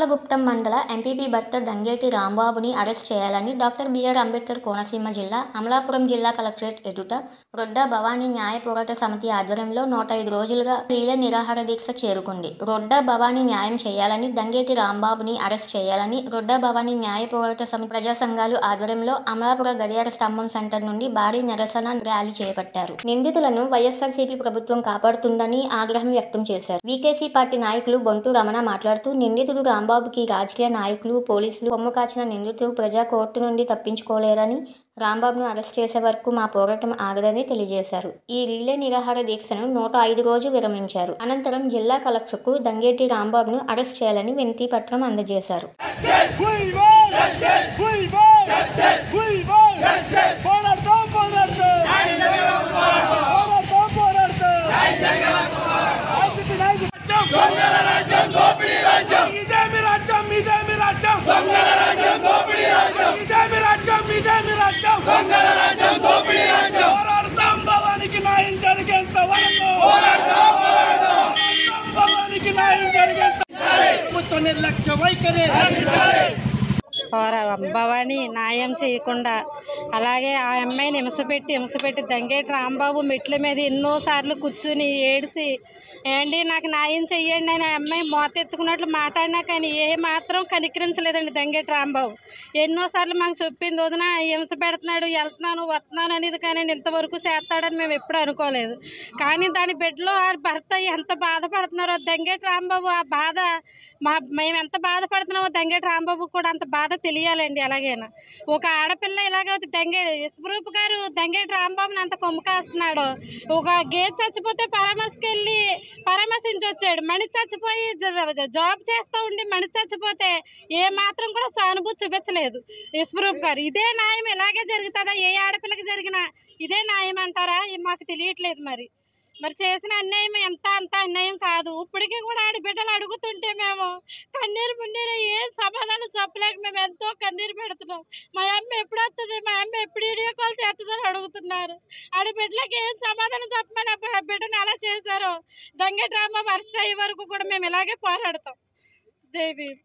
గోపాలగుప్తం మండల ఎంపీపీ భర్త దంగేటి రాంబాబుని అరెస్ట్ చేయాలని డాక్టర్ బిఆర్ అంబేద్కర్ కోనసీమ జిల్లా అమలాపురం జిల్లా కలెక్టరేట్ ఎదుట రొడ్డ భవానీ న్యాయ పోరాట సమితి ఆధ్వర్యంలో నూట ఐదు రోజులుగా రీల నిరాహార దీక్ష చేరుకుంది రొడ్డ భవానీ న్యాయం చేయాలని దంగేటి రాంబాబుని అరెస్ట్ చేయాలని రొడ్డ భవానీ న్యాయ పోరాట సమితి ప్రజా సంఘాలు ఆధ్వర్యంలో అమలాపుర గడియార స్తంభం సెంటర్ నుండి భారీ నిరసన ర్యాలీ చేపట్టారు నిందితులను వైఎస్ఆర్సీపీ ప్రభుత్వం కాపాడుతుందని ఆగ్రహం వ్యక్తం చేశారు వీకేసీ పార్టీ నాయకులు బొంటు రమణ మాట్లాడుతూ నిందితుడు రాంబాబుకి రాజకీయ నాయకులు పోలీసులు కొమ్ము కాచిన నిందితుడు ప్రజా కోర్టు నుండి తప్పించుకోలేరని రాంబాబును అరెస్ట్ చేసే వరకు మా పోరాటం ఆగదని తెలియజేశారు ఈ రిలే నిరాహార దీక్షను నూట ఐదు రోజు విరమించారు అనంతరం జిల్లా కలెక్టర్కు దంగేటి రాంబాబును అరెస్ట్ చేయాలని వినతి పత్రం అందజేశారు Fuimos! Fuimos! Fuimos! పోరాడతాం పోరాడతాం పోరాడతాం పోరాడతాం రాజకీయ నాయకులు ఇదేమి రాజ్యం ఇదేమి రాజ్యం ఇదేమి రాజ్యం ఇదేమి రాజ్యం పోరాడతాం భవానికి న్యాయం జరిగేంత వరకు పోరాడతాం భవానికి న్యాయం జరిగేంత ప్రభుత్వ నిర్లక్ష్య వైఖరి పోరా భవాని న్యాయం చేయకుండా అలాగే ఆ అమ్మాయిని హింసపెట్టి హింసపెట్టి దంగేటి రాంబాబు మెట్ల మీద ఎన్నోసార్లు కూర్చుని ఏడిసి ఏండి నాకు న్యాయం చెయ్యండి అని ఆ అమ్మాయి మోత ఎత్తుకున్నట్లు మాట్లాడినా కానీ ఏ మాత్రం కనికరించలేదండి దంగేటి రాంబాబు ఎన్నోసార్లు మాకు చెప్పింది వదిన హింస పెడుతున్నాడు వెళ్తున్నాను వస్తున్నాను అనేది కానీ ఇంతవరకు చేస్తాడని మేము ఎప్పుడు అనుకోలేదు కానీ దాని బిడ్డలో ఆ భర్త ఎంత బాధపడుతున్నారో దంగేటి రాంబాబు ఆ బాధ మా మేము ఎంత బాధపడుతున్నామో దంగేటి రాంబాబు కూడా అంత బాధ తెలియాలండి అలాగైనా ఒక ఆడపిల్ల ఇలాగ దంగే యశ్వరూప్ గారు దంగేటి రాంబాబుని అంత కొమ్ము కాస్తున్నాడు ఒక గేట్ చచ్చిపోతే పరామర్శకెళ్ళి పరామర్శించి వచ్చాడు మణి చచ్చిపోయి జ- జాబ్ చేస్తూ ఉండి మణి చచ్చిపోతే ఏ మాత్రం కూడా సానుభూతి చూపించలేదు యశ్వరూప్ గారు ఇదే న్యాయం ఇలాగే జరుగుతుందా ఏ ఆడపిల్లకి జరిగినా ఇదే న్యాయం అంటారా ఇది మాకు తెలియట్లేదు మరి మరి చేసిన అన్యాయం ఎంత అంత అన్యాయం కాదు ఇప్పటికీ కూడా ఆడి బిడ్డలు అడుగుతుంటే మేము కన్నీరు మున్నీరు ఏం సమాధానం చెప్పలేక మేము ఎంతో కన్నీరు పెడుతున్నాం మా అమ్మ ఎప్పుడు వస్తుంది మా అమ్మ ఎప్పుడు వీడియో కాల్ చేస్తుందని అడుగుతున్నారు ఆడి బిడ్డలకి ఏం సమాధానం చెప్పమని ఆ బి- బిడ్డను అలా చేశారు దంగ డ్రామా వర్ష అయ్యే వరకు కూడా మేము ఇలాగే పోరాడతాం జై భీమ్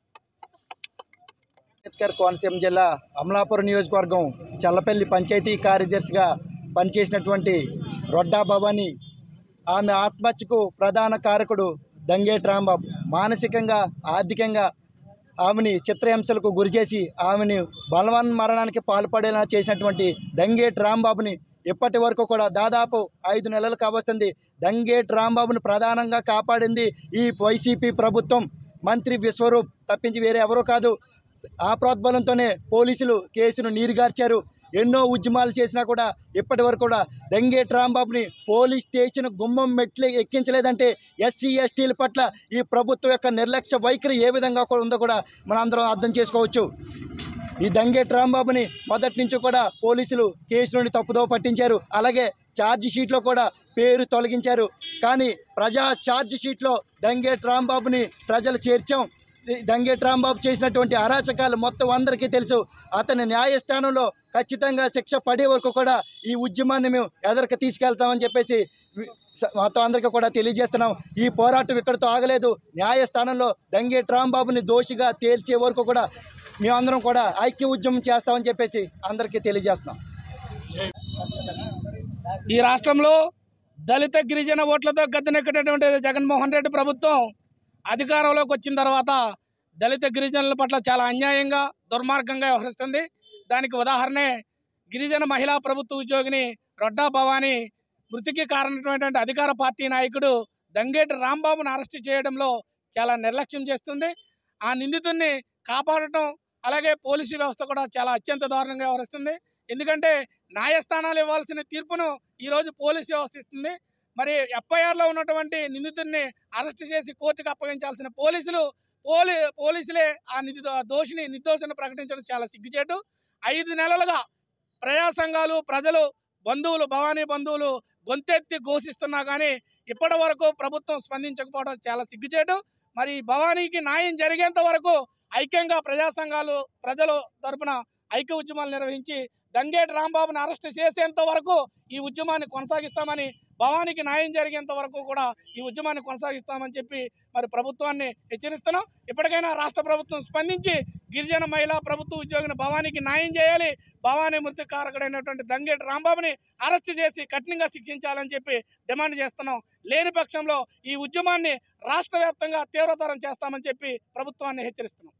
అంబేద్కర్ కోనసీమ జిల్లా అమలాపురం నియోజకవర్గం చల్లపల్లి పంచాయతీ కార్యదర్శిగా పనిచేసినటువంటి రొడ్డా భవాని ఆమె ఆత్మహత్యకు ప్రధాన కారకుడు దంగేటి రాంబాబు మానసికంగా ఆర్థికంగా ఆమెని చిత్రహింసలకు గురిచేసి ఆమెని బలవన్ మరణానికి పాల్పడేలా చేసినటువంటి దంగేటి రాంబాబుని ఇప్పటి వరకు కూడా దాదాపు ఐదు నెలలు కావస్తుంది దంగేటి రాంబాబుని ప్రధానంగా కాపాడింది ఈ వైసీపీ ప్రభుత్వం మంత్రి విశ్వరూప్ తప్పించి వేరే ఎవరో కాదు ఆ ప్రోద్బలంతోనే పోలీసులు కేసును నీరుగార్చారు ఎన్నో ఉద్యమాలు చేసినా కూడా ఇప్పటి వరకు కూడా దంగేటి రాంబాబుని పోలీస్ స్టేషన్ గుమ్మం మెట్లు ఎక్కించలేదంటే ఎస్సీ ఎస్టీల పట్ల ఈ ప్రభుత్వం యొక్క నిర్లక్ష్య వైఖరి ఏ విధంగా కూడా ఉందో కూడా మనందరం అర్థం చేసుకోవచ్చు ఈ దంగేటి రాంబాబుని మొదటి నుంచి కూడా పోలీసులు కేసు నుండి తప్పుదో పట్టించారు అలాగే ఛార్జ్ షీట్లో కూడా పేరు తొలగించారు కానీ ప్రజా ఛార్జ్ షీట్లో దంగేటి రాంబాబుని ప్రజలు చేర్చాం ఈ దంగేటి రాంబాబు చేసినటువంటి అరాచకాలు మొత్తం అందరికీ తెలుసు అతని న్యాయస్థానంలో ఖచ్చితంగా శిక్ష పడే వరకు కూడా ఈ ఉద్యమాన్ని మేము ఎదరికి తీసుకెళ్తామని చెప్పేసి వి- స- మొత్తం అందరికీ కూడా తెలియజేస్తున్నాం ఈ పోరాటం ఇక్కడితో ఆగలేదు న్యాయస్థానంలో దంగేటి రాంబాబుని దోషిగా తేల్చే వరకు కూడా మేమందరం కూడా ఐక్య ఉద్యమం చేస్తామని చెప్పేసి అందరికీ తెలియజేస్తున్నాం ఈ రాష్ట్రంలో దళిత గిరిజన ఓట్లతో గద్దెనెక్కేటటువంటి జగన్మోహన్ రెడ్డి ప్రభుత్వం అధికారంలోకి వచ్చిన తర్వాత దళిత గిరిజనుల పట్ల చాలా అన్యాయంగా దుర్మార్గంగా వ్యవహరిస్తుంది దానికి ఉదాహరణే గిరిజన మహిళా ప్రభుత్వ ఉద్యోగిని రొడ్డా భవానీ మృతికి కారణమైనటువంటి అధికార పార్టీ నాయకుడు దంగేటి రాంబాబును అరెస్ట్ చేయడంలో చాలా నిర్లక్ష్యం చేస్తుంది ఆ నిందితుడిని కాపాడటం అలాగే పోలీసు వ్యవస్థ కూడా చాలా అత్యంత దారుణంగా వ్యవహరిస్తుంది ఎందుకంటే న్యాయస్థానాలు ఇవ్వాల్సిన తీర్పును ఈరోజు పోలీసు వ్యవస్థ ఇస్తుంది మరి ఎఫ్ఐఆర్లో ఉన్నటువంటి నిందితుడిని అరెస్ట్ చేసి కోర్టుకు అప్పగించాల్సిన పోలీసులు పోలీ పోలీసులే ఆ నిధి దోషిని నిర్దోషిని ప్రకటించడం చాలా సిగ్గుచేటు ఐదు నెలలుగా ప్రజా సంఘాలు ప్రజలు బంధువులు భవానీ బంధువులు గొంతెత్తి ఘోషిస్తున్నా కానీ ఇప్పటి వరకు ప్రభుత్వం స్పందించకపోవడం చాలా సిగ్గుచేటు మరి ఈ భవానీకి న్యాయం జరిగేంత వరకు ఐక్యంగా ప్రజా సంఘాలు ప్రజలు తరపున ఐక్య ఉద్యమాలు నిర్వహించి దంగేటి రాంబాబుని అరెస్ట్ చేసేంత వరకు ఈ ఉద్యమాన్ని కొనసాగిస్తామని భవానికి న్యాయం జరిగేంత వరకు కూడా ఈ ఉద్యమాన్ని కొనసాగిస్తామని చెప్పి మరి ప్రభుత్వాన్ని హెచ్చరిస్తున్నాం ఇప్పటికైనా రాష్ట్ర ప్రభుత్వం స్పందించి గిరిజన మహిళా ప్రభుత్వ ఉద్యోగిని భవానికి న్యాయం చేయాలి భవానీ మృతి కారకుడైనటువంటి దంగేటి రాంబాబుని అరెస్ట్ చేసి కఠినంగా శిక్షించాలని చెప్పి డిమాండ్ చేస్తున్నాం లేని పక్షంలో ఈ ఉద్యమాన్ని రాష్ట్ర వ్యాప్తంగా తీవ్రతరం చేస్తామని చెప్పి ప్రభుత్వాన్ని హెచ్చరిస్తున్నాం